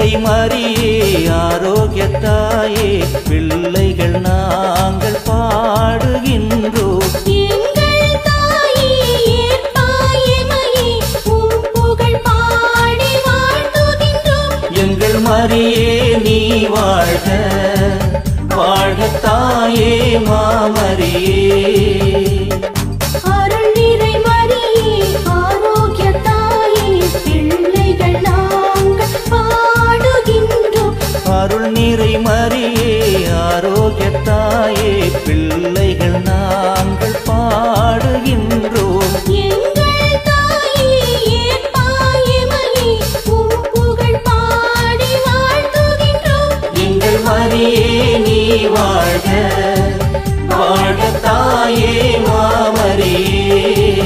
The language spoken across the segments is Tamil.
நிறை மறியே ஆரோக்கியத்தாயே பிள்ளைகள் நாங்கள் பாடுகின்றோம் எங்கள் தாயே ஏற்பாயமையே உம் புகழ் பாடி வாழ்த்துகின்றோம் எங்கள் மரியே நீ வாழ்க வாழ்கத்தாயே மாமரியே அருள் நிறை மரியே ஆரோக்கிய தாயே பிள்ளைகள் நாங்கள் பாடுகின்றோம் அருள் நிறை மரியே ஆரோக்கியத்தாயே பிள்ளைகள் நாங்கள் பாடுகின்றோம் எங்கள் தாயே ஏற்பாயமையே உம் புகழ் பாடி வாழ்த்துகின்றோம் எங்கள் மரியே நீ வாழ்க வாழ்கத்தாயே மாமரியே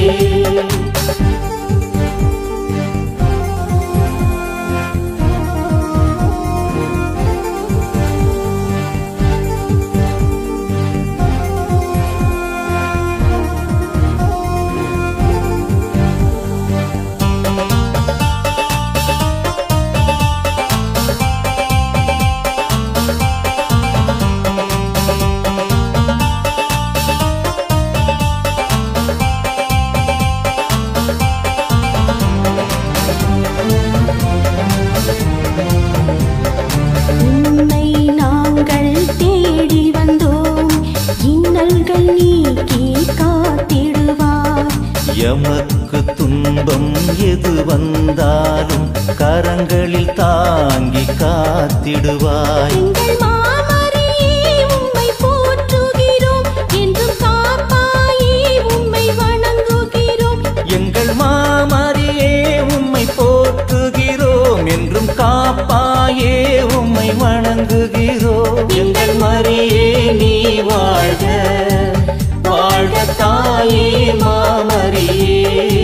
உன்னை நாங்கள் தேடி வந்தோம் இன்னல்கள் நீக்கி காத்திடுவார் எமக்கு துன்பம் எது வந்தாலும் கரங்களில் தாங்கி காத்திடுவாய் எங்கள் மாமரியே உம்மை போற்றுகிறோம் என்றும் காப்பாயே உம்மை வணங்குகிறோம் எங்கள் மாமரியே உம்மை போற்றுகிறோம் என்றும் காப்பாயே உம்மை வணங்குகிறோம் எங்கள் மரியே நீ வாழ்க வாழ்க தாயே மாமரியே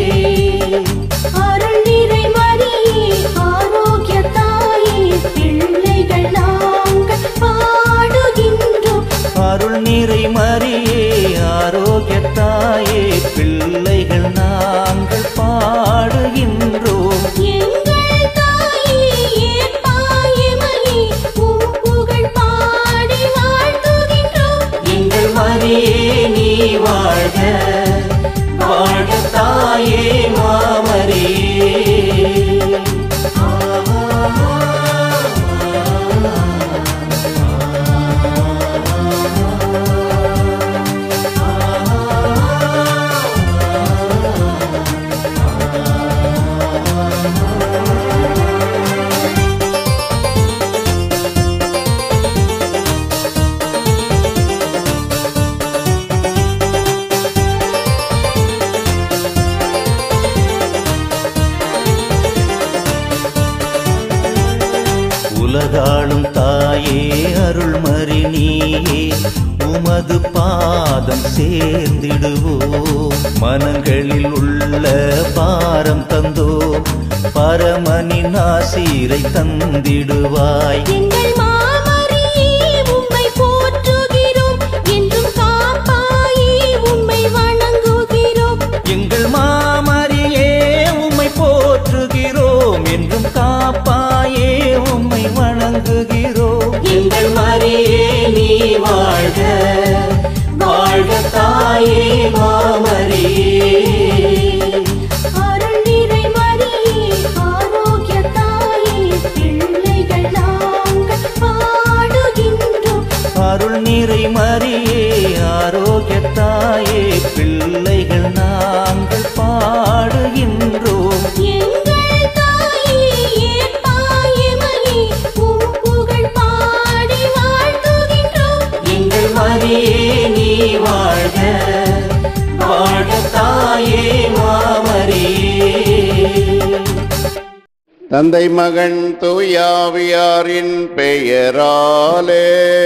அருள் நிறை மரியே ஆரோக்கிய தாயே பிள்ளைகள் நாங்கள் பாடுகின்றோம் அருள் நிறை மரியே ஆரோக்கியத்தாயே பிள்ளைகள் நாங்கள் பாடுகின்றோம் எங்கள் தாயே ஏற்பாயமையே உம் புகழ் பாடி வாழ்த்துகின்றோம் எங்கள் மரியே நீ வாழ்க வாழ்கத்தாயே மாமரியே உலகாளும் தாயே அருள்மறி நீயே உமது பாதம் சேர்ந்திடுவோம் மனங்களில் உள்ள பாரம் தந்தோ பரமனின் ஆசீரை தந்திடுவாய் எங்கள் மாமரியே உம்மை போற்றுகிறோம் என்றும் காப்பாயே உம்மை வணங்குகிறோம் எங்கள் மாமரியே உம்மை போற்றுகிறோம் என்றும் காப்பாயே உம்மை வணங்குகிறோம் எங்கள் மரியே நீ வாழ்க வாழ்க தாயே மாமரியே அருள் நிறை மரியே ஆரோக்கிய தாயே பிள்ளைகள் நாங்கள் பாடுகின்றோம் அருள் நிறை மரியே ஆரோக்கியத்தாயே பிள்ளைகள் நாங்கள் பாடுகின்றோம் எங்கள் தாயே ஏற்பாயமையே உம் புகழ் பாடி வாழ்த்துகின்றோம் எங்கள் மரியே நீ வாழ்க வாழ்கத்தாயே மாமரியே தந்தை மகன் தூயாவியாரின் பெயராலே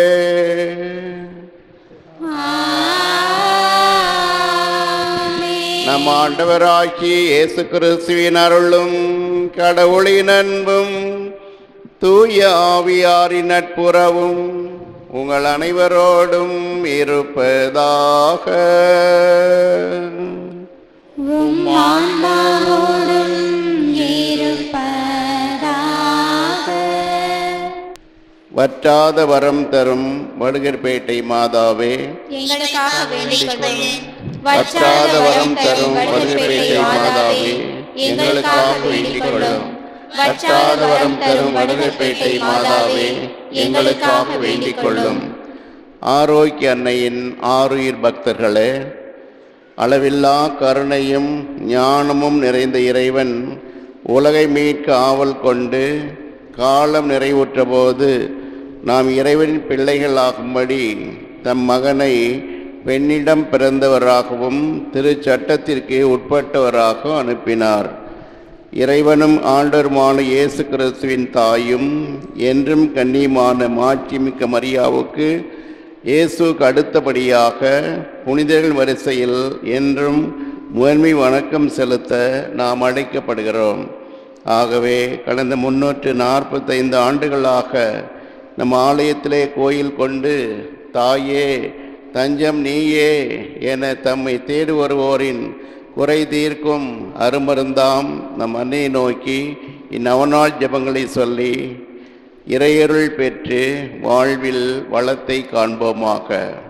நம் ஆண்டவராகிய இயேசு கிறிஸ்துவின் அருளும் கடவுளின் அன்பும் தூய ஆவியாரின் நட்புறவும் உங்கள் அனைவரோடும் இருப்பதாக உம்மான்மாவோடும் இருப்பதாக வற்றாத வரம் தரும் வடுகர்பேட்டை மாதாவே எங்களுக்காக வேண்டிக் கொள்ளும் வற்றாத வரம் தரும் வடுகர்பேட்டை மாதாவே எங்களுக்காக வேண்டிக் கொள்ளும் வற்றாத வரம் தரும் வடுகர்பேட்டை மாதாவே எங்களுக்காக வேண்டிக் கொள்ளும் ஆரோக்கிய அன்னையின் ஆருயிர் பக்தர்களே அளவில்லா கருணையும் ஞானமும் நிறைந்த இறைவன் உலகை மீட்க ஆவல் கொண்டு காலம் நிறைவுற்ற போது நாம் இறைவனின் பிள்ளைகளாகும்படி தம் மகனை பெண்ணிடம் பிறந்தவராகவும் திருச்சட்டத்திற்கு உட்பட்டவராகவும் அனுப்பினார் இறைவனும் ஆண்டருமான இயேசு கிறிஸ்துவின் தாயும் என்றும் கண்ணியமான மாட்சிமிக்க மரியாவுக்கு இயேசுக்கு அடுத்தபடியாக புனிதர்கள் வரிசையில் என்றும் முதன்மை வணக்கம் செலுத்த நாம் அழைக்கப்படுகிறோம் ஆகவே கடந்த முன்னூற்று நாற்பத்தைந்து ஆண்டுகளாக நம் ஆலயத்திலே கோயில் கொண்டு தாயே தஞ்சம் நீயே என தம்மை தேடி வருவோரின் குறை தீர்க்கும் அருமருந்தாம் நம் அன்னையை நோக்கி இந்நவநாள் ஜெபங்களை சொல்லி இறையருள் பெற்று வாழ்வில் வளத்தை காண்போமாக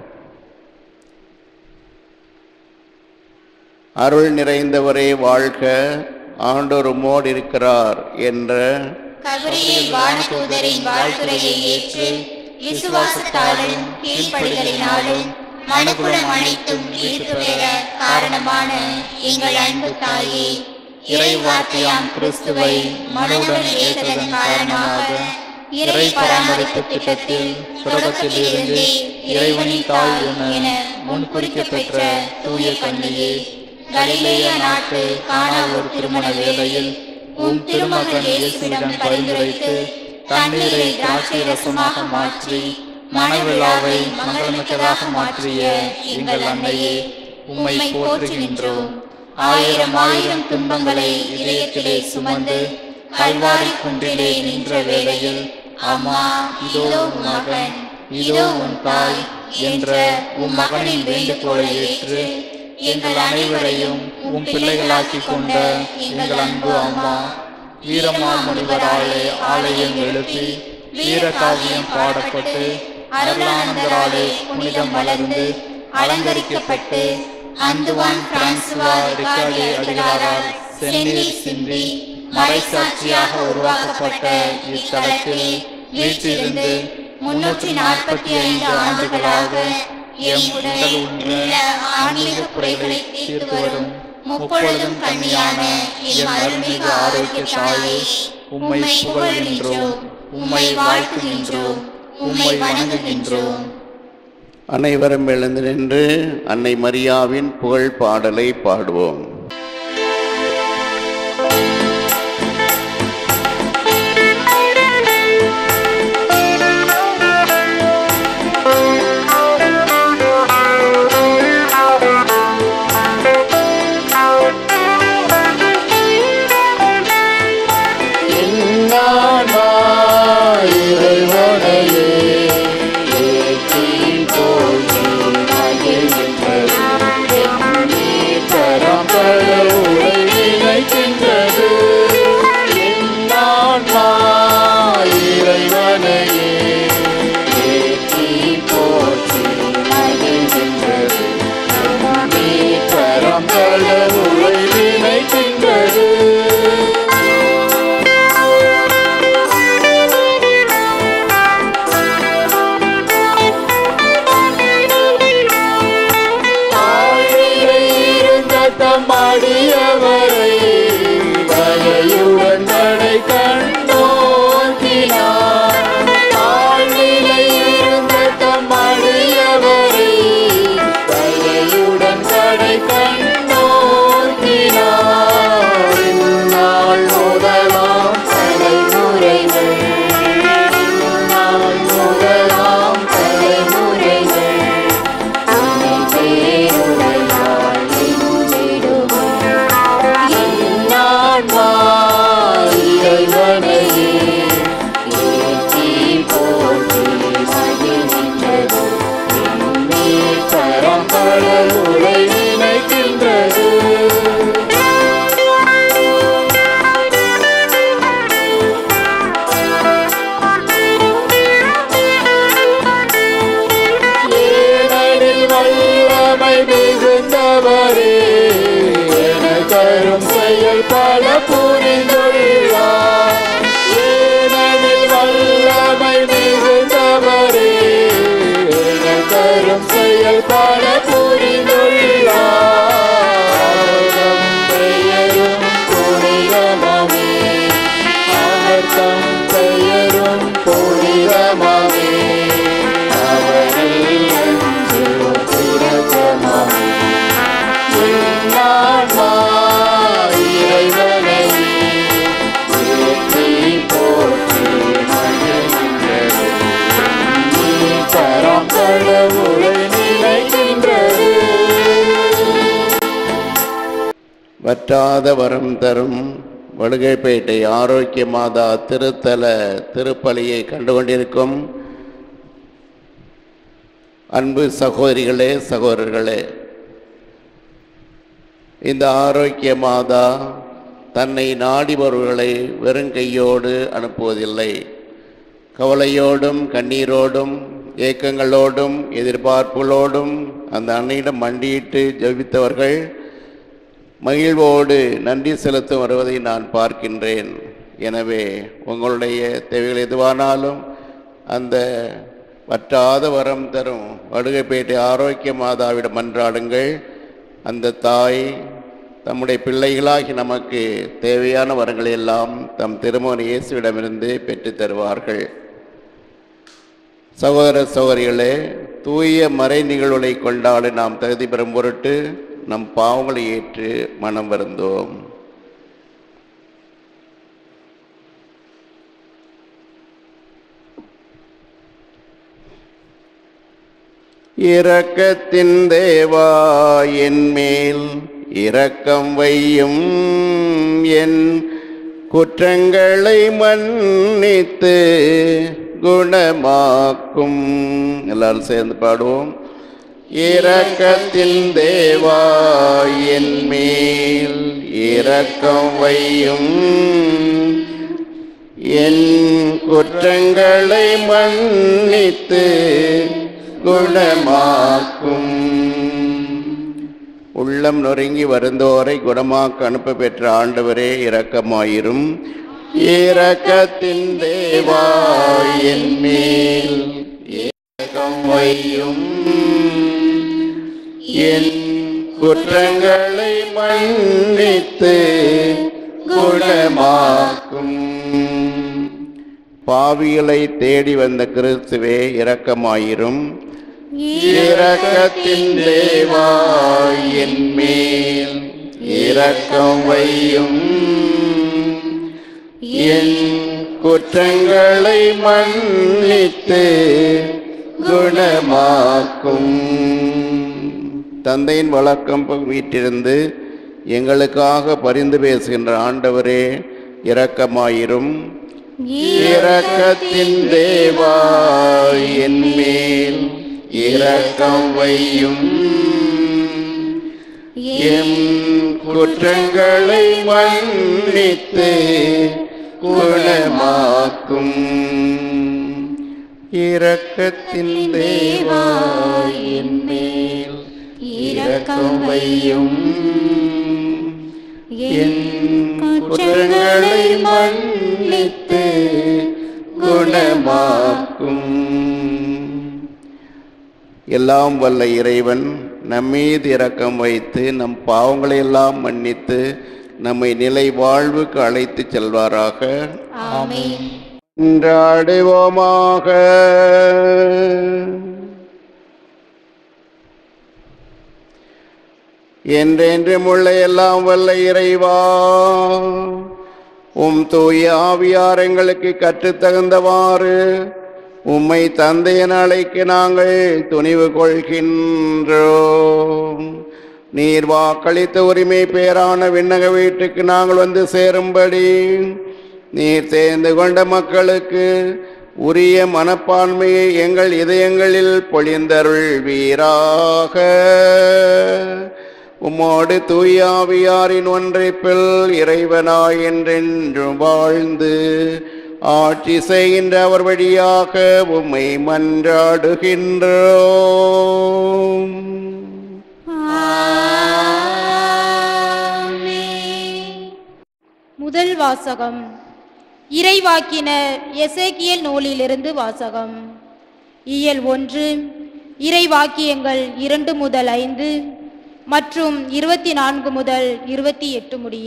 அருள் நிறைந்தவரே வாழ்க ஆண்டோர் உம்மோடு இருக்கிறார் என்ற கபரியில் வானதூதரின் வாழ்த்துரையை ஏற்று விசுவாசத்தாலும் கீழ்ப்படிதலினாலும் மனுக்குலம் அனைத்தும் ஈர்த்து பெற காரணமான எங்கள் அன்பு தாயே இறை வார்த்தையாம் கிறிஸ்துவை மனுடன் ஏற்றதன் காரணமாக இறை பராமரிப்பு திட்டத்தில் தொடக்கத்தில் இருந்தே இறைவனின் தாய் என முன் குறிக்கப்பெற்ற தூய கண்ணியே கலிலேய நாட்டு காணாவூர் திருமண வேளையில் உம் திருமகன் இயேசுவிடம் பரிந்துரைத்து தண்ணீரை திராட்சை ரசமாக மாற்றி மணவிழாவை மங்களமிக்கதாக மாற்றிய எங்கள் அன்னையே உம்மை போற்றுகின்றோம் ஆயிரம் ஆயிரம் துன்பங்களை இதயத்திலே சுமந்து கல்வாரி குன்றிலே நின்ற வேளையில் அம்மா இதோ உன் மகன் இதோ உன் தாய் என்ற உம் மகனின் வேண்டுகோளை ஏற்று எங்கள் அனைவரையும் உம் பிள்ளைகளாக்கிக் கொண்ட எங்கள் அன்பு அம்மா வீரமால் முனிவராலே ஆலயம் எழுப்பி வீரகாவியம் பாடப்பட்டு அருளானந்தராலே புனிதம் வளர்ந்து அலங்கரிக்கப்பட்டு அந்துவான் பிரான்சுவா ரிக்கார்டே அடிகளாரால் செந்நீர் சிந்தி மறைசாட்சியாக உருவாக்கப்பட்ட இத்தலத்தில் வீற்றிருந்து முன்னூற்றி நாற்பத்தி ஐந்து ஆண்டுகளாக எம் உடல் உள்ள ஆன்மீக குறைகளை தீர்த்து வரும் முப்பொழுதும் கண்ணியான எம் அருள்மிகு ஆரோக்கிய தாயே உம்மை புகழ்கின்றோம் உம்மை வாழ்த்துகின்றோம் உம்மை வணங்குகின்றோம் அனைவரும் எழுந்து நின்று அன்னை மரியாவின் புகழ் பாடலை பாடுவோம் கரம் புரிந்துள்ளார் ஏனெனில் வல்லமை மிகுந்தவரே எங்கள் தரும் செயல் பல புரிந்துள்ளார் அவர்தம் பெயரும் புனிதமாமே அவர் தம் பெயரும் புனிதமாமே அவரில் அஞ்சுவோம் இரக்கமாமே என்னான்மா இறைவனை ஏற்றி போற்றி மகிழ்கின்றது. நீ தரம் கடவுளை நினைக்கின்றது. வற்றாத வரம் தரும் வடுகைப்பேட்டை ஆரோக்கிய மாதா திருத்தல திருப்பலியை கண்டுகொண்டிருக்கும் அன்பு சகோதரிகளே சகோதரர்களே இந்த ஆரோக்கிய மாதா தன்னை நாடிபவர்களை வெறுங்கையோடு அனுப்புவதில்லை கவலையோடும் கண்ணீரோடும் ஏக்கங்களோடும் எதிர்பார்ப்புகளோடும் அந்த அன்னையிடம் மண்டியிட்டு ஜெபித்தவர்கள் மகிழ்வோடு நன்றி செலுத்தும் வருவதை நான் பார்க்கின்றேன் எனவே உங்களுடைய தேவைகள் எதுவானாலும் அந்த வற்றாத வரம் தரும் வடுகைப்பேட்டை ஆரோக்கிய மாதாவிடம் மன்றாடுங்கள் அந்த தாய் தம்முடைய பிள்ளைகளாகி நமக்கு தேவையான வரங்களை எல்லாம் தம் திருமண இயேசுவிடமிருந்து பெற்றுத் தருவார்கள் சகோதர சகோதரிகளே தூய மறை நிகழ்வுகளை கொண்டாட நாம் தகுதி பெறும் பொருட்டு நம் பாவங்களை ஏற்று மனம் வருந்தோம் இரக்கத்தின் தேவா என் மேல் இரக்கம் வையும் என் குற்றங்களை மன்னித்து குணமாக்கும் எல்லாரும் சேர்ந்து பாடுவோம் இரக்கத்தின் தேவா என் மேல் இரக்கம் வையும் என் குற்றங்களை மன்னித்து குணமாக்கும் உள்ளம் நொறுங்கி வருந்தோரை குணமாக்க அனுப்ப பெற்ற ஆண்டவரே இரக்கமாயிரும் இரக்கத்தின் தேவா என் மேல் இரக்கம் வையும் என் குற்றங்களை மன்னித்து குணமாக்கும் பாவிகளை தேடி வந்த கிறிஸ்துவே இரக்கமாயிரும் இரக்கத்தின் தேவா என் மேல் இரக்கம் வையும் என் குற்றங்களை மன்னித்து குணமாக்கும் தந்தையின் வழக்கம் வீட்டிலிருந்து எங்களுக்காக பரிந்து பேசுகின்ற ஆண்டவரே இரக்கமாயிரும் இரக்கத்தின் தேவா என் மேல் இரக்கம் வையும் என் குற்றங்களை மன்னித்து குணமாக்கும் இரக்கத்தின் தேவா என் மேல் இரக்கம் வையும் என் குற்றங்களை மன்னித்து குணமாக்கும் எல்லாம் வல்ல இறைவன் நம்மீது இரக்கம் வைத்து நம் பாவங்களை எல்லாம் மன்னித்து நம்மை நிலை வாழ்வுக்கு அழைத்து செல்வாராக ஆமென் அடைவோமாக என்றென்றும் உள்ள எல்லாம் வல்ல இறைவா உம் தூய ஆவியார் எங்களுக்கு கற்றுத் தகுந்தவாறு உம்மை தந்தையன் அழைக்க நாங்கள் துணிவு கொள்கின்றோம் நீர் வாக்களித்த உரிமை பேரான விண்ணக வீட்டுக்கு நாங்கள் வந்து சேரும்படி நீர் தேர்ந்து கொண்ட மக்களுக்கு உரிய மனப்பான்மையை எங்கள் இதயங்களில் பொழிந்தருள் வீராக உம்மோடு தூயாவியாரின் ஒன்றைப்பில் இறைவனாய் என்றென்றும் வாழ்ந்து ஆட்சி செய்கின்ற அவர் வழியாக உம்மை மன்றாடுகின்றோம் முதல் வாசகம் இறைவாக்கினர் எசேக்கியேல் நூலிலிருந்து வாசகம் இயல் ஒன்று இறைவாக்கியங்கள் இரண்டு முதல் ஐந்து மற்றும் இருபத்தி நான்கு முதல் இருபத்தி எட்டு முடிய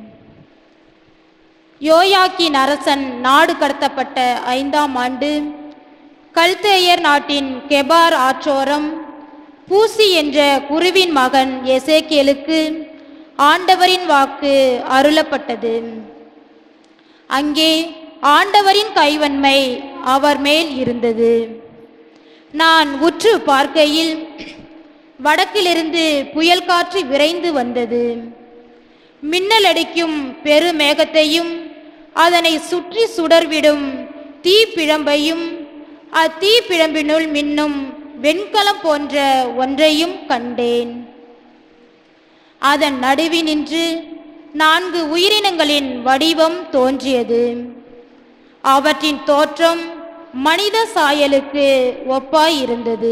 யோயாக்கின் அரசன் நாடு கடத்தப்பட்ட ஐந்தாம் ஆண்டு கல்தேயர் நாட்டின் கெபார் ஆற்றோரம் பூசி என்ற குருவின் மகன் எசேக்கியலுக்கு ஆண்டவரின் வாக்கு அருளப்பட்டது அங்கே ஆண்டவரின் கைவன்மை அவர் மேல் இருந்தது நான் உற்று பார்க்கையில் வடக்கிலிருந்து புயல் காற்று விரைந்து வந்தது மின்னல் அடிக்கும் பெருமேகத்தையும் அதனை சுற்றி சுடர்விடும் தீப்பிழம்பையும் அத்தீப்பிழம்பினுள் மின்னும் வெண்கலம் போன்ற ஒன்றையும் கண்டேன் அதன் நடுவினின்று நான்கு உயிரினங்களின் வடிவம் தோன்றியது அவற்றின் தோற்றம் மனித சாயலுக்கு ஒப்பாயிருந்தது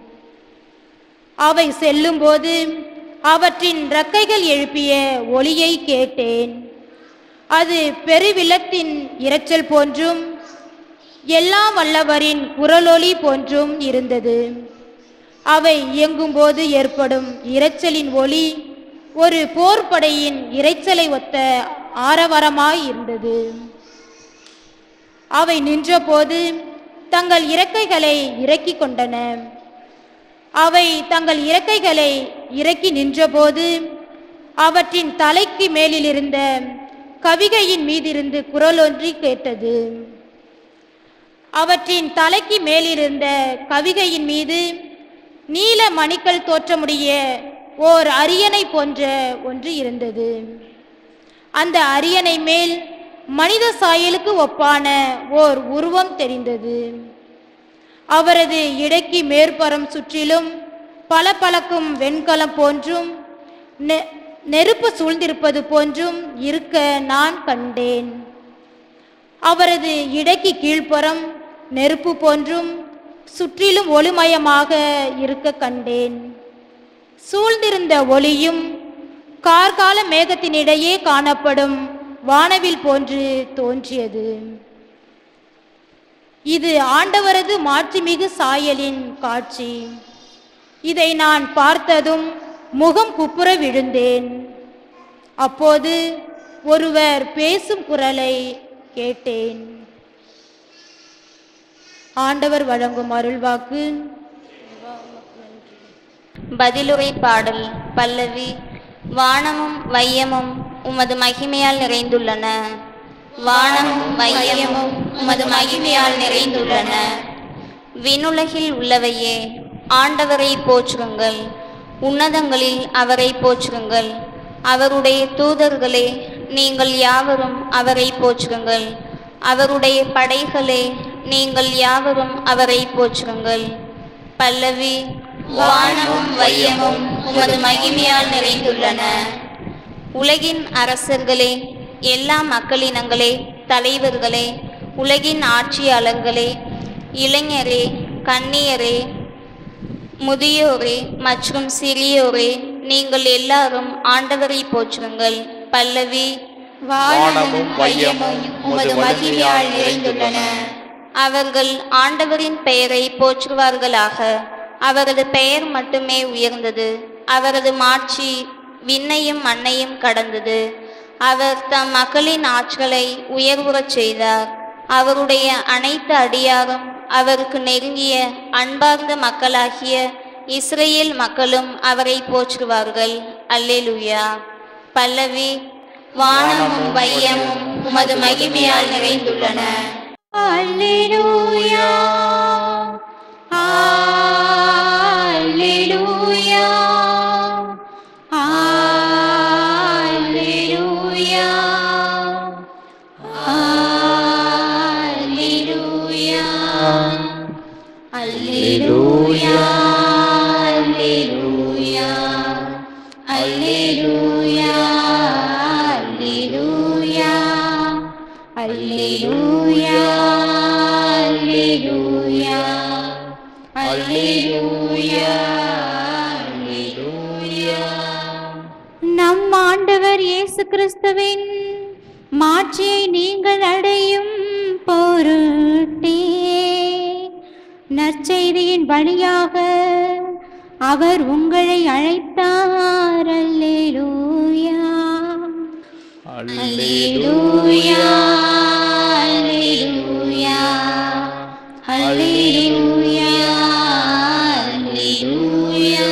அவை செல்லும்போது அவற்றின் இறக்கைகள் எழுப்பிய ஒளியை கேட்டேன் அது பெருவிளத்தின் இரைச்சல் போன்றும் எல்லாம் வல்லவரின் குரலொலி போன்றும் இருந்தது அவை இயங்கும்போது ஏற்படும் இரைச்சலின் ஒளி ஒரு போர்ப்படையின் இரைச்சலை ஒத்த ஆரவாரமாய் இருந்தது அவை நின்றபோது தங்கள் இறக்கைகளை இறக்கிக் கொண்டன அவை தங்கள் இறக்கைகளை இறக்கி நின்றபோது அவற்றின் தலைக்கு மேலிருந்த கவிகையின் மீதிருந்து குரலொன்றி கேட்டது அவற்றின் தலைக்கு மேலிருந்த கவிகையின் மீது நீல மணிக்கள் தோற்றமுடைய ஓர் அரியணை போன்ற ஒன்று இருந்தது அந்த அரியணை மேல் மனித சாயலுக்கு ஒப்பான ஓர் உருவம் தெரிந்தது அவரது இடைக்கு மேற்புறம் சுற்றிலும் பளபளக்கும் வெண்கலம் போன்றும் நெ- நெருப்பு சூழ்ந்திருப்பது போன்றும் இருக்க நான் கண்டேன் அவரது இடைக்கு கீழ்ப்புறம் நெருப்பு போன்றும் சுற்றிலும் ஒளிமயமாக இருக்க கண்டேன் சூழ்ந்திருந்த ஒளியும் கார்கால மேகத்தினிடையே காணப்படும் வானவில் போன்று தோன்றியது இது ஆண்டவரது மாட்சிமிகு சாயலின் காட்சி இதை நான் பார்த்ததும் முகம் குப்புற விழுந்தேன் அப்போது ஒருவர் பேசும் குரலை கேட்டேன் ஆண்டவர் வழங்கும் அருள்வாக்கு பதிலுரை பாடல் பல்லவி வானமும் வையமும் உமது மகிமையால் நிறைந்துள்ளன வானமும் வையமும் உமது மகிமையால் நிறைந்துள்ளன விண்ணுலகில் உள்ளவையே ஆண்டவரை போற்றுங்கள் உன்னதங்களில் அவரை போற்றுங்கள் அவருடைய தூதர்களே நீங்கள் யாவரும் அவரை போற்றுங்கள் அவருடைய படைகளே நீங்கள் யாவரும் அவரை போற்றுங்கள் பல்லவி வானமும் வையமும் உமது மகிமையால் நிறைந்துள்ளன உலகின் அரசர்களே எல்லா மக்களினங்களே தலைவர்களே உலகின் ஆட்சியாளர்களே இளைஞரே கன்னியரே முதியோரே மற்றும் சிறியோரே நீங்கள் எல்லாரும் ஆண்டவரை போற்றுங்கள் பல்லவி வானமும் வையமும் உமது மகிமையால் நிறைந்துள்ளன அவர்கள் ஆண்டவரின் பெயரை போற்றுவார்களாக அவரது பெயர் மட்டுமே உயர்ந்தது அவரது மாட்சி விண்ணையும் மண்ணையும் கடந்தது அவர் தம் மக்களின் ஆற்றலை உயர்வுறச் செய்தார் அவருடைய அனைத்து அடியாரும் அவருக்கு நெருங்கிய அன்பார்ந்த மக்களாகிய இஸ்ரேல் மக்களும் அவரை போற்றுவார்கள் அல்லேலூயா பல்லவி வானமும் வையமும் உமது மகிமையால் நிறைந்துள்ளன அல்லேலூயா அல்லேலூயா அல்லேலூயா அல்லேலூயா அல்லேலூயா அல்லேலூயா அல்லேலூயா அல்லேலூயா அல்லேலூயா அல்லேலூயா அல்லேலூயா அல்லேலூயா நம் ஆண்டவர் இயேசு கிறிஸ்துவின் மாட்சியை நீங்கள் அடையும் பொருட்டே நற்செய்தியின் வழியாக அவர் உங்களை அழைத்தார் அல்லேலூயா அல்லேலூயா அல்லேலூயா அல்லேலூயா அல்லேலூயா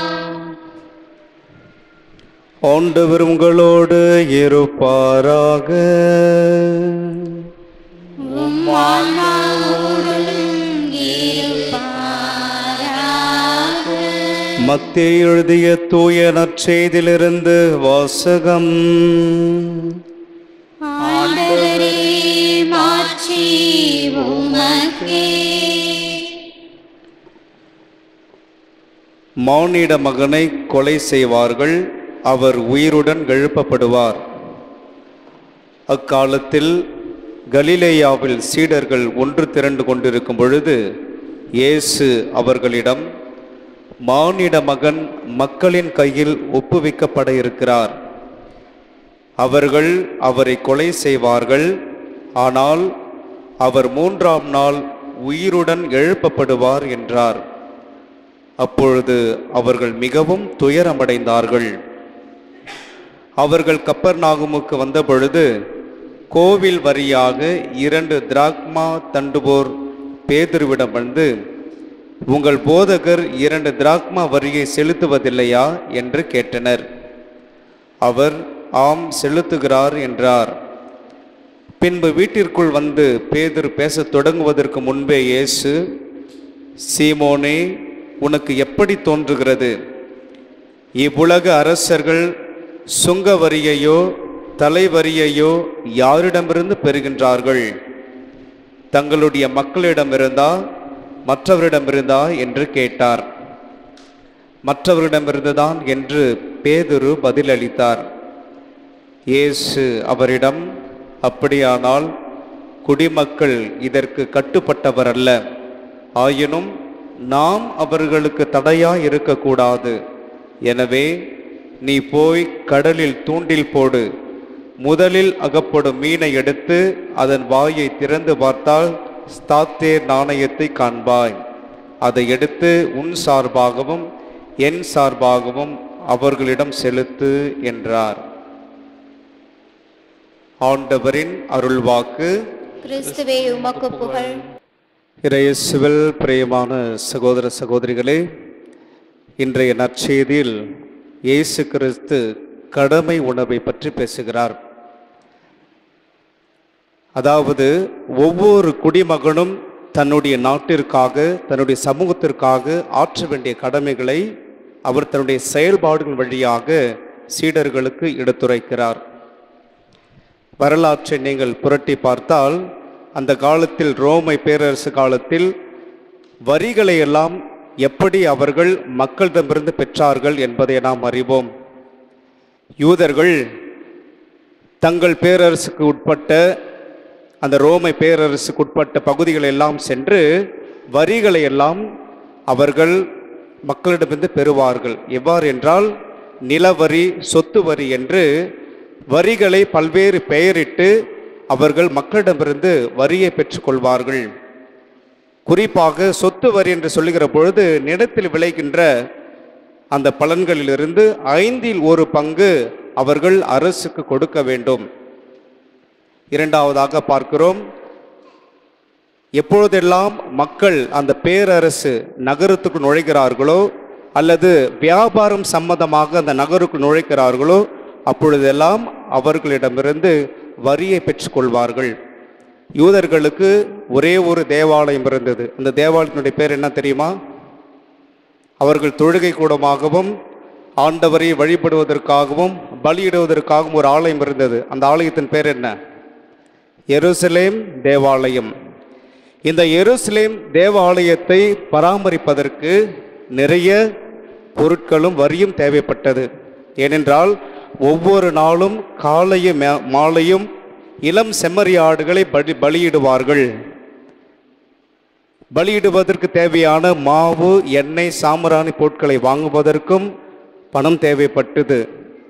ஆண்டவர் உங்களோடு இருப்பாராக மத்திய எழுதிய தூய நற்செய்திலிருந்து வாசகம் ஆண்டவரே மாட்சி உமக்கே மானிட மகனை கொலை செய்வார்கள் அவர் உயிருடன் எழுப்பப்படுவார் அக்காலத்தில் கலிலேயாவில் சீடர்கள் ஒன்று திரண்டு கொண்டிருக்கும் பொழுது இயேசு அவர்களிடம் மானிட மகன் மக்களின் கையில் ஒப்புவிக்கப்பட இருக்கிறார் அவர்கள் அவரை கொலை செய்வார்கள் ஆனால் அவர் மூன்றாம் நாள் உயிருடன் எழுப்பப்படுவார் என்றார் அப்பொழுது அவர்கள் மிகவும் துயரமடைந்தார்கள் அவர்கள் கப்பர்நாகுமுக்கு வந்தபொழுது கோவில் வரியாக இரண்டு திராக்மா தண்டுபோர் பேதுருவிடம் வந்து உங்கள் போதகர் இரண்டு திராக்மா வரியை செலுத்துவதில்லையா என்று கேட்டனர் அவர் ஆம் செலுத்துகிறார் என்றார் பின்பு வீட்டிற்குள் வந்து பேதுரு பேசத் தொடங்குவதற்கு முன்பே இயேசு சீமோனே உனக்கு எப்படி தோன்றுகிறது இவ்வுலக அரசர்கள் சுங்க வரியையோ தலைவரியையோ யாரிடமிருந்து பெறுகின்றார்கள் தங்களுடைய மக்களிடமிருந்தா மற்றவரிடமிருந்தா என்று கேட்டார் மற்றவரிடமிருந்துதான் என்று பேதுரு பதிலளித்தார் இயேசு அவரிடம் அப்படியானால் குடிமக்கள் இதற்கு கட்டுப்பட்டவர் அல்ல ஆயினும் நாம் அவர்களுக்கு தடையா இருக்கக்கூடாது எனவே நீ போய் கடலில் தூண்டில் போடு முதலில் அகப்படும் மீனை எடுத்து அதன் வாயை திறந்து பார்த்தால் ஸ்தாத்தேர் நாணயத்தை காண்பாய் அதை எடுத்து உன் சார்பாகவும் என் சார்பாகவும் அவர்களிடம் செலுத்து என்றார் ஆண்டவரின் அருள்வாக்கு கிறிஸ்துவே உமக்கு புகழ் இறையேசுவில் பிரியமான சகோதர சகோதரிகளே இன்றைய நற்செய்தியில் இயேசு கிறிஸ்து கடமை உணவை பற்றி பேசுகிறார் அதாவது ஒவ்வொரு குடிமகனும் தன்னுடைய நாட்டிற்காக தன்னுடைய சமூகத்திற்காக ஆற்ற வேண்டிய கடமைகளை அவர் தன்னுடைய செயல்பாடுகள் வழியாக சீடர்களுக்கு எடுத்துரைக்கிறார் வரலாற்றை நீங்கள் புரட்டி பார்த்தால் அந்த காலத்தில் ரோமை பேரரசு காலத்தில் வரிகளை எல்லாம் எப்படி அவர்கள் மக்களிடமிருந்து பெற்றார்கள் என்பதை நாம் அறிவோம் யூதர்கள் தங்கள் பேரரசுக்கு உட்பட்ட அந்த ரோமை பேரரசுக்கு உட்பட்ட பகுதிகள் எல்லாம் சென்று வரிகளை எல்லாம் அவர்கள் மக்களிடமிருந்து பெறுவார்கள் எவ்வாறு என்றால் நிலவரி சொத்து வரி என்று வரிகளை பல்வேறு பெயரிட்டு அவர்கள் மக்களிடமிருந்து வரியை பெற்றுக்கொள்வார்கள் குறிப்பாக சொத்து வரி என்று சொல்லுகிற பொழுது நிலத்தில் விளைகின்ற அந்த பலன்களிலிருந்து ஐந்தில் ஒரு பங்கு அவர்கள் அரசுக்கு கொடுக்க வேண்டும் இரண்டாவதாக பார்க்கிறோம் எப்பொழுதெல்லாம் மக்கள் அந்த பேரரசு நகரத்துக்கு நுழைகிறார்களோ அல்லது வியாபாரம் சம்பந்தமாக அந்த நகருக்கு நுழைக்கிறார்களோ அப்பொழுதெல்லாம் அவர்களிடமிருந்து வரியை பெற்றுக்கொள்வார்கள் யூதர்களுக்கு ஒரே ஒரு தேவாலயம் இருந்தது அந்த தேவாலயத்தினுடைய பேர் என்ன தெரியுமா அவர்கள் தொழுகை கூடமாகவும் ஆண்டவரை வழிபடுவதற்காகவும் பலியிடுவதற்காகவும் ஒரு ஆலயம் இருந்தது அந்த ஆலயத்தின் பேர் என்ன எருசலேம் தேவாலயம் இந்த எருசலேம் தேவாலயத்தை பராமரிப்பதற்கு நிறைய பொருட்களும் வரியும் தேவைப்பட்டது ஏனென்றால் ஒவ்வொரு நாளும் காலையும் மா- மாலையும் இளம் செம்மறி ஆடுகளை பலி பலியிடுவார்கள் பலியிடுவதற்கு தேவையான மாவு எண்ணெய் சாம்பிராணி பொருட்களை வாங்குவதற்கும் பணம் தேவைப்பட்டது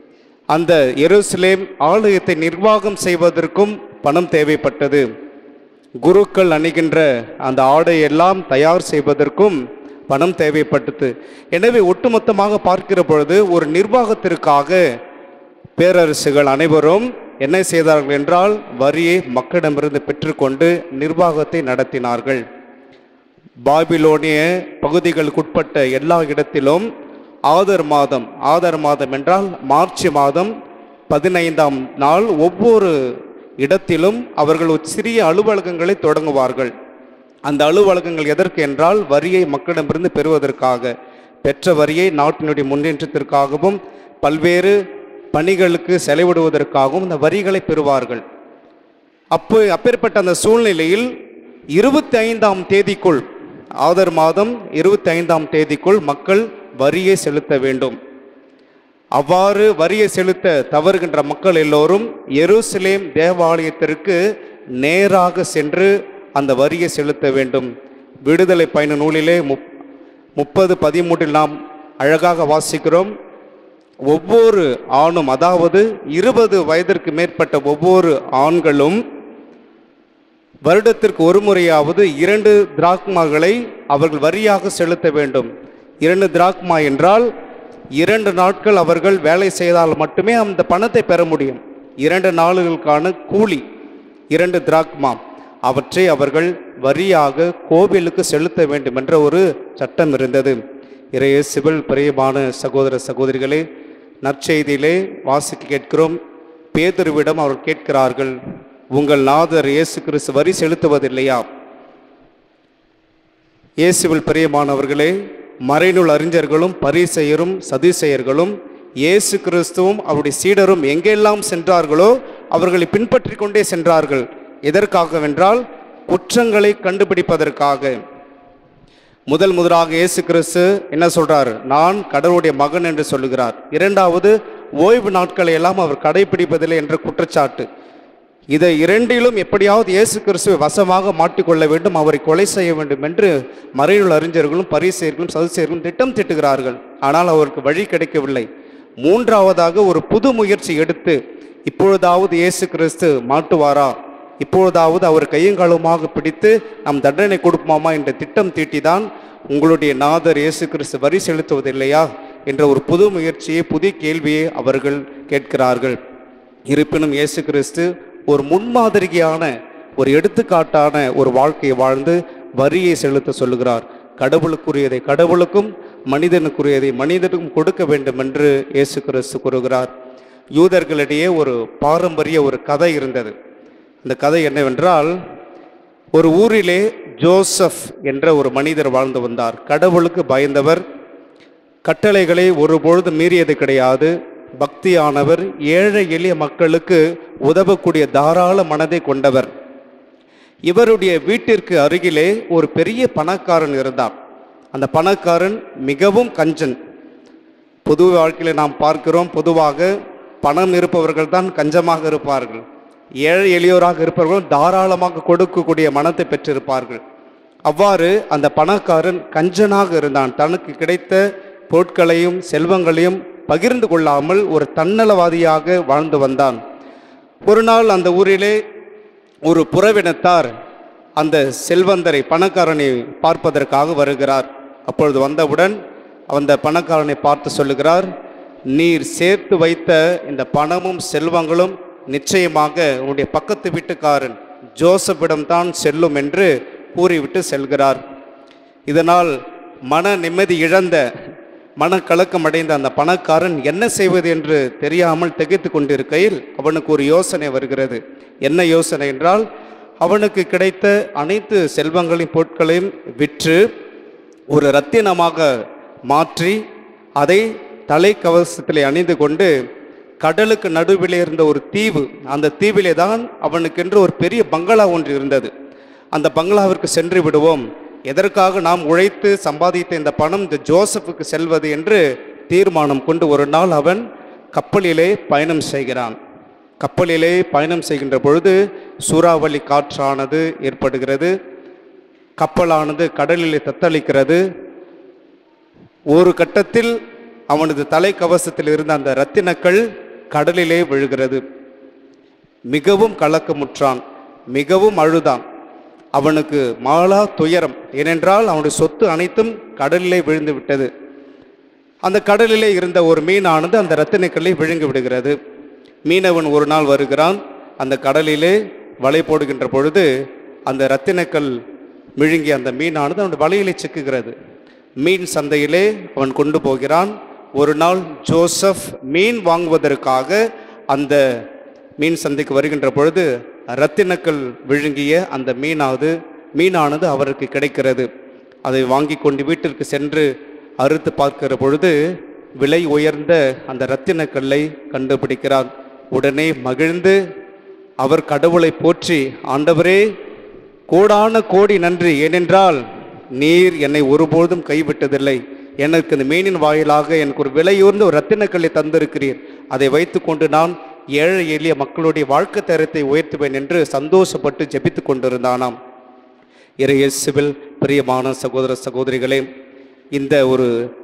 அந்த எருசலேம் ஆலயத்தை நிர்வாகம் செய்வதற்கும் பணம் தேவைப்பட்டது குருக்கள் அணிகின்ற அந்த ஆடை எல்லாம் தயார் செய்வதற்கும் பணம் தேவைப்பட்டது எனவே ஒட்டுமொத்தமாக பார்க்கிற பொழுது ஒரு நிர்வாகத்திற்காக பேரரசுகள் அனைவரும் என்ன செய்தார்கள் என்றால் வரியை மக்களிடமிருந்து பெற்றுக்கொண்டு நிர்வாகத்தை நடத்தினார்கள் பாபிலோனிய பகுதிகளுக்குட்பட்ட எல்லா இடத்திலும் ஆதர் மாதம் ஆதர் மாதம் என்றால் மார்ச் மாதம் பதினைந்தாம் நாள் ஒவ்வொரு இடத்திலும் அவர்கள் ஒரு சிறிய அலுவலகங்களை தொடங்குவார்கள் அந்த அலுவலகங்கள் எதற்கு என்றால் வரியை மக்களிடமிருந்து பெறுவதற்காக பெற்ற வரியை நாட்டினுடைய முன்னேற்றத்திற்காகவும் பல்வேறு பணிகளுக்கு செலவிடுவதற்காகவும் இந்த வரிகளை பெறுவார்கள் அப்போ அப்பேற்பட்ட அந்த சூழ்நிலையில் இருபத்தி ஐந்தாம் தேதிக்குள் ஆதர் மாதம் இருபத்தி ஐந்தாம் தேதிக்குள் மக்கள் வரியை செலுத்த வேண்டும் அவ்வாறு வரியை செலுத்த தவறுகின்ற மக்கள் எல்லோரும் எருசலேம் தேவாலயத்திற்கு நேராக சென்று அந்த வரியை செலுத்த வேண்டும் விடுதலை பயண நூலிலே முப் முப்பது பதிமூன்றில் நாம் அழகாக வாசிக்கிறோம் ஒவ்வொரு ஆணும் அதாவது இருபது வயதிற்கு மேற்பட்ட ஒவ்வொரு ஆண்களும் வருடத்திற்கு ஒரு முறையாவது இரண்டு திராக்மாகளை அவர்கள் வரியாக செலுத்த வேண்டும் இரண்டு திராக்மா என்றால் இரண்டு நாட்கள் அவர்கள் வேலை செய்தால் மட்டுமே அந்த பணத்தை பெற முடியும் இரண்டு நாளுகளுக்கான கூலி இரண்டு திராக்மா அவற்றை அவர்கள் வரியாக கோவிலுக்கு செலுத்த வேண்டும் என்ற ஒரு சட்டம் இருந்தது இறைய சிவில் பிரியமான சகோதர சகோதரிகளே நற்செய்தியிலே வாசிக்க கேட்கிறோம் பேதுருவிடம் அவர்கள் கேட்கிறார்கள் உங்கள் நாதர் இயேசு கிறிஸ்து வரி செலுத்துவதில்லையா இயேசுவில் பிரியமானவர்களே மறைநூல் அறிஞர்களும் பரிசெயரும் சதுசெயர்களும் இயேசு கிறிஸ்துவும் அவருடைய சீடரும் எங்கெல்லாம் சென்றார்களோ அவர்களை பின்பற்றி கொண்டே சென்றார்கள் எதற்காகவென்றால் குற்றங்களை கண்டுபிடிப்பதற்காக முதல் முதலாக இயேசு கிறிஸ்து என்ன சொல்றார் நான் கடவுளுடைய மகன் என்று சொல்லுகிறார் இரண்டாவது ஓய்வு நாட்களை எல்லாம் அவர் கடைபிடிப்பதில்லை என்ற குற்றச்சாட்டு இதை இரண்டிலும் எப்படியாவது இயேசு கிறிஸ்துவை வசமாக மாட்டிக்கொள்ள வேண்டும் அவரை கொலை செய்ய வேண்டும் என்று மறைநூல் அறிஞர்களும் பரிசெயர்களும் சதுசெயர்களும் திட்டம் திட்டுகிறார்கள் ஆனால் அவருக்கு வழி கிடைக்கவில்லை மூன்றாவதாக ஒரு புது முயற்சி எடுத்து இப்பொழுதாவது இயேசு கிறிஸ்து மாட்டுவாரா இப்பொழுதாவது அவர் கையங்காலுமாக பிடித்து நம் தண்டனை கொடுப்போமா என்ற திட்டம் தீட்டிதான் உங்களுடைய நாதர் இயேசு கிறிஸ்து வரி செலுத்துவதில்லையா என்ற ஒரு புது முயற்சியை புதிய கேள்வியை அவர்கள் கேட்கிறார்கள் இருப்பினும் இயேசு கிறிஸ்து ஒரு முன்மாதிரியான ஒரு எடுத்துக்காட்டான ஒரு வாழ்க்கையை வாழ்ந்து வரியை செலுத்த சொல்லுகிறார் கடவுளுக்குரியதை கடவுளுக்கும் மனிதனுக்குரியதை மனிதனுக்கும் கொடுக்க வேண்டும் என்று இயேசு கிறிஸ்து கூறுகிறார் யூதர்களிடையே ஒரு பாரம்பரிய ஒரு கதை இருந்தது அந்த கதை என்னவென்றால் ஒரு ஊரிலே ஜோசப் என்ற ஒரு மனிதர் வாழ்ந்து வந்தார் கடவுளுக்கு பயந்தவர் கட்டளைகளை ஒருபொழுது மீறியது கிடையாது பக்தியானவர் ஏழை எளிய மக்களுக்கு உதவக்கூடிய தாராள மனதை கொண்டவர் இவருடைய வீட்டிற்கு அருகிலே ஒரு பெரிய பணக்காரன் இருந்தார் அந்த பணக்காரன் மிகவும் கஞ்சன் பொது வாழ்க்கையில் நாம் பார்க்கிறோம் பொதுவாக பணம் இருப்பவர்கள் தான் கஞ்சமாக இருப்பார்கள் ஏழை எளியோராக இருப்பவர்கள் தாராளமாக கொடுக்கக்கூடிய மனத்தை பெற்றிருப்பார்கள் அவ்வாறு அந்த பணக்காரன் கஞ்சனாக இருந்தான் தனக்கு கிடைத்த பொருட்களையும் செல்வங்களையும் பகிர்ந்து கொள்ளாமல் ஒரு தன்னலவாதியாக வாழ்ந்து வந்தான் ஒரு நாள் அந்த ஊரிலே ஒரு புறவினத்தார் அந்த செல்வந்தரை பணக்காரனை பார்ப்பதற்காக வருகிறார் அப்பொழுது வந்தவுடன் அந்த பணக்காரனை பார்த்து சொல்லுகிறார் நீர் சேர்த்து வைத்த இந்த பணமும் செல்வங்களும் நிச்சயமாக உன்னுடைய பக்கத்து வீட்டுக்காரன் ஜோசப்பிடம்தான் செல்லும் என்று கூறிவிட்டு செல்கிறார் இதனால் மன நிம்மதி இழந்த மனக்கலக்கம் அடைந்த அந்த பணக்காரன் என்ன செய்வது என்று தெரியாமல் திகைத்து கொண்டிருக்கையில் அவனுக்கு ஒரு யோசனை வருகிறது என்ன யோசனை என்றால் அவனுக்கு கிடைத்த அனைத்து செல்வங்களையும் பொருட்களையும் விற்று ஒரு ரத்தினமாக மாற்றி அதை தலைக்கவசத்திலே அணிந்து கொண்டு கடலுக்கு நடுவிலே இருந்த ஒரு தீவு அந்த தீவிலே தான் அவனுக்கென்று ஒரு பெரிய பங்களா ஒன்று இருந்தது அந்த பங்களாவிற்கு சென்று விடுவோம் எதற்காக நாம் உழைத்து சம்பாதித்த இந்த பணம் இந்த ஜோசப்புக்கு செல்வது என்று தீர்மானம் கொண்டு ஒரு நாள் அவன் கப்பலிலே பயணம் செய்கிறான் கப்பலிலே பயணம் செய்கின்ற பொழுது சூறாவளி காற்றானது ஏற்படுகிறது கப்பலானது கடலிலே தத்தளிக்கிறது ஒரு கட்டத்தில் அவனது தலைக்கவசத்தில் இருந்த அந்த ரத்தினக்கள் கடலிலே விழுகிறது மிகவும் கலக்கமுற்றான் மிகவும் அழுதான் அவனுக்கு மாளா துயரம் ஏனென்றால் அவனுடைய சொத்து அனைத்தும் கடலிலே விழுந்து விட்டது அந்த கடலிலே இருந்த ஒரு மீனானது அந்த ரத்தினக்கல்லை விழுங்கி விடுகிறது மீனவன் ஒரு நாள் வருகிறான் அந்த கடலிலே வலை போடுகின்ற பொழுது அந்த ரத்தினக்கல் விழுங்கி அந்த மீனானது அவனுடைய வலையிலே சிக்குகிறது மீன் சந்தையிலே அவன் கொண்டு போகிறான் ஒரு நாள் ஜோசப் மீன் வாங்குவதற்காக அந்த மீன் சந்தைக்கு வருகின்ற பொழுது ரத்தினக்கல் விழுங்கிய அந்த மீனாவது மீனானது அவருக்கு கிடைக்கிறது அதை வாங்கி கொண்டு வீட்டிற்கு சென்று அறுத்து பார்க்கிற பொழுது விலை உயர்ந்த அந்த ரத்தினக்கல்லை கண்டுபிடிக்கிறார் உடனே மகிழ்ந்து அவர் கடவுளை போற்றி ஆண்டவரே கோடான கோடி நன்றி ஏனென்றால் நீர் என்னை ஒருபொழுதும் கைவிட்டதில்லை எனக்கு இந்த மீனின் வாயிலாக எனக்கு ஒரு விலையுயர்ந்த ஒரு ரத்தினக்கல்லை தந்திருக்கிறீர் அதை வைத்துக்கொண்டு நான் ஏழை எளிய மக்களுடைய வாழ்க்கை தரத்தை உயர்த்துவேன் என்று சந்தோஷப்பட்டு ஜெபித்து கொண்டிருந்தானாம் இறையேசுவில் பிரியமான சகோதர சகோதரிகளே இந்த ஒரு